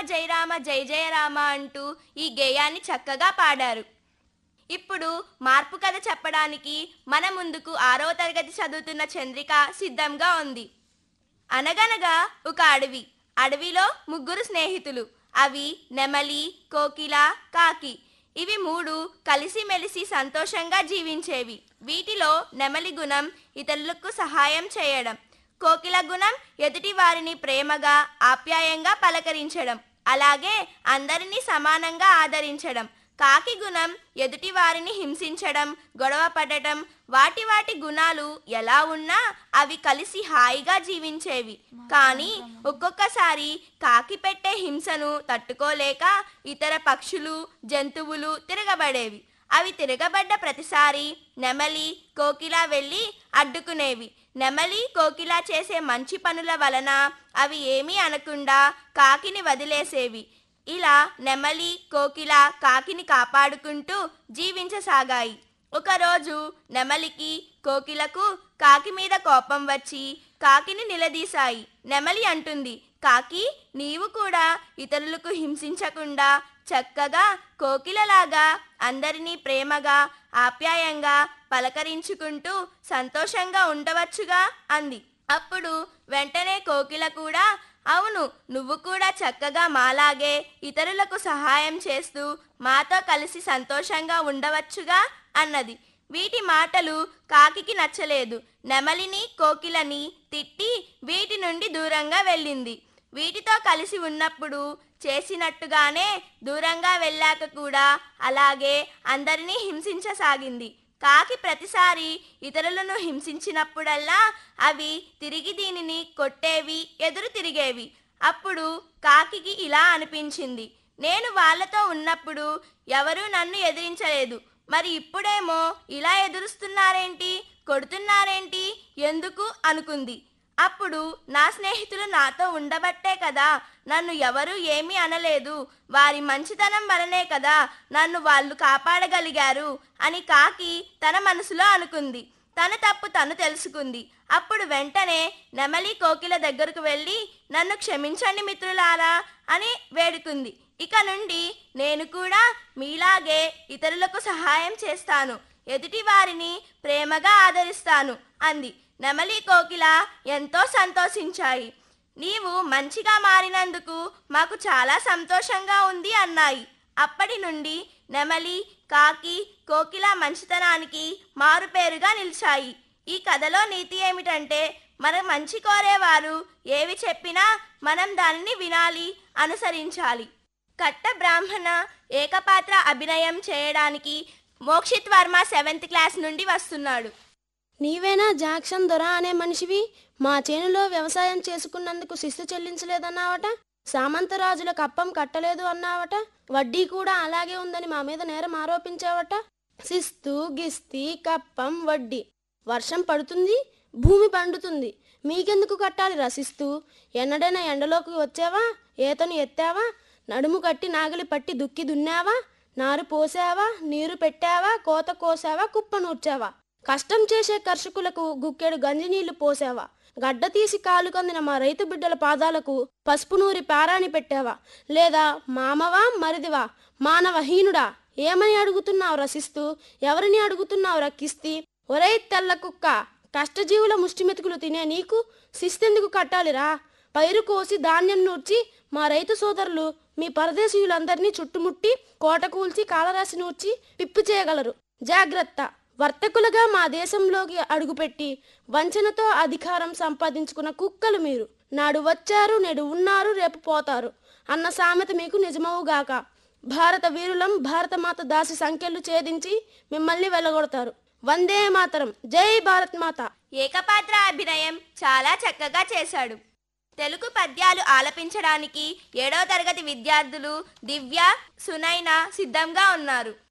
జై రామ జై జయ రామ అంటూ ఈ గేయాన్ని చక్కగా పాడారు ఇప్పుడు మార్పు కథ చెప్పడానికి మన ముందుకు ఆరవ తరగతి చదువుతున్న చంద్రిక సిద్ధంగా ఉంది అనగనగా ఒక అడవి అడవిలో ముగ్గురు స్నేహితులు అవి నెమలి కోకిల కాకి ఇవి మూడు కలిసిమెలిసి సంతోషంగా జీవించేవి వీటిలో నెమలి గుణం ఇతరులకు సహాయం చేయడం కోకిల గుణం ఎదుటి వారిని ప్రేమగా ఆప్యాయంగా పలకరించడం అలాగే అందరినీ సమానంగా ఆదరించడం కాకి గుణం ఎదుటి వారిని హింసించడం గొడవ పడటం వాటి వాటి గుణాలు ఎలా ఉన్నా అవి కలిసి హాయిగా జీవించేవి కానీ ఒక్కొక్కసారి కాకి పెట్టే హింసను తట్టుకోలేక ఇతర పక్షులు జంతువులు తిరగబడేవి అవి తిరగబడ్డ ప్రతిసారి నెమలి కోకిల వెళ్ళి అడ్డుకునేవి నెమలి కోకిల చేసే మంచి పనుల వలన అవి ఏమీ అనకుండా కాకిని వదిలేసేవి ఇలా నెమలి కోకిల కాకిని కాపాడుకుంటూ జీవించసాగాయి ఒకరోజు నెమలికి కోకిలకు కాకి మీద కోపం వచ్చి కాకిని నిలదీశాయి నెమలి అంటుంది కాకి నీవు కూడా ఇతరులకు హింసించకుండా చక్కగా కోకిలలాగా అందరినీ ప్రేమగా ఆప్యాయంగా పలకరించుకుంటూ సంతోషంగా ఉండవచ్చుగా అంది అప్పుడు వెంటనే కోకిల కూడా అవును నువ్వు కూడా చక్కగా మాలాగే ఇతరులకు సహాయం చేస్తూ మాతో కలిసి సంతోషంగా ఉండవచ్చుగా అన్నది వీటి మాటలు కాకికి నచ్చలేదు నెమలిని కోకిలని తిట్టి వీటి నుండి దూరంగా వెళ్ళింది వీటితో కలిసి ఉన్నప్పుడు చేసినట్టుగానే దూరంగా వెళ్ళాక కూడా అలాగే అందరినీ హింసించసాగింది కాకి ప్రతిసారి ఇతరులను హింసించినప్పుడల్లా అవి తిరిగి దీనిని కొట్టేవి ఎదురు తిరిగేవి అప్పుడు కాకికి ఇలా అనిపించింది నేను వాళ్ళతో ఉన్నప్పుడు ఎవరూ నన్ను ఎదిరించలేదు మరి ఇప్పుడేమో ఇలా ఎదురుస్తున్నారేంటి కొడుతున్నారేంటి ఎందుకు అనుకుంది అప్పుడు నా స్నేహితులు నాతో ఉండబట్టే కదా నన్ను ఎవరూ ఏమీ అనలేదు వారి మంచితనం వలనే కదా నన్ను వాళ్ళు కాపాడగలిగారు అని కాకి తన మనసులో అనుకుంది తన తప్పు తను తెలుసుకుంది అప్పుడు వెంటనే నెమలి కోకిల దగ్గరకు వెళ్ళి నన్ను క్షమించండి మిత్రులారా అని వేడుకుంది ఇక నుండి నేను కూడా మీలాగే ఇతరులకు సహాయం చేస్తాను ఎదుటి వారిని ప్రేమగా ఆదరిస్తాను అంది నెమలి కోకిల ఎంతో సంతోషించాయి నీవు మంచిగా మారినందుకు మాకు చాలా సంతోషంగా ఉంది అన్నాయి అప్పటి నుండి నెమలి కాకి కోకిల మంచితనానికి మారుపేరుగా నిలిచాయి ఈ కథలో నీతి ఏమిటంటే మన మంచి కోరేవారు ఏవి చెప్పినా మనం దానిని వినాలి అనుసరించాలి కట్ట బ్రాహ్మణ ఏకపాత్ర అభినయం చేయడానికి మోక్షిత్ వర్మ సెవెంత్ క్లాస్ నుండి వస్తున్నాడు నీవేనా జాక్సన్ దొర అనే మనిషివి మా చేనులో వ్యవసాయం చేసుకున్నందుకు శిస్తు చెల్లించలేదన్నావట సామంతరాజులకు అప్పం కట్టలేదు అన్నావట వడ్డీ కూడా అలాగే ఉందని మా మీద నేరం ఆరోపించావట శిస్తు గిస్తి కప్పం వడ్డీ వర్షం పడుతుంది భూమి పండుతుంది మీకెందుకు కట్టాలి రసిస్తూ ఎన్నడైనా ఎండలోకి వచ్చావా ఏతను ఎత్తావా నడుము కట్టి నాగలి పట్టి దుక్కి దున్నావా నారు పోసావా నీరు పెట్టావా కోత కోసావా కుప్ప నూర్చావా కష్టం చేసే కర్షకులకు గుక్కెడు గంజినీళ్లు పోసావా గడ్డ తీసి కాలు కందిన మా రైతు బిడ్డల పాదాలకు పసుపు నూరి పారాని పెట్టావా లేదా మామవా మరిదివా మానవహీనుడా ఏమని అడుగుతున్నావు రసిస్తూ ఎవరిని అడుగుతున్నావు రక్కిస్తి ఒరే తెల్ల కుక్క కష్టజీవుల ముష్టిమెతుకులు తినే నీకు శిస్తెందుకు కట్టాలిరా పైరు కోసి ధాన్యం నూర్చి మా రైతు సోదరులు మీ పరదేశీయులందరినీ చుట్టుముట్టి కోట కూల్చి కాలరాశి నూర్చి పిప్పి చేయగలరు జాగ్రత్త వర్తకులుగా మా దేశంలోకి అడుగుపెట్టి వంచనతో అధికారం సంపాదించుకున్న కుక్కలు మీరు నాడు వచ్చారు నేడు ఉన్నారు రేపు పోతారు అన్న సామెత మీకు నిజమవుగాక భారత వీరులం భారతమాత దాసి సంఖ్యలు ఛేదించి మిమ్మల్ని వెళ్ళగొడతారు వందే మాతరం జై భారత్ మాత ఏకపాత్ర అభినయం చాలా చక్కగా చేశాడు తెలుగు పద్యాలు ఆలపించడానికి ఏడవ తరగతి విద్యార్థులు దివ్య సునైన సిద్ధంగా ఉన్నారు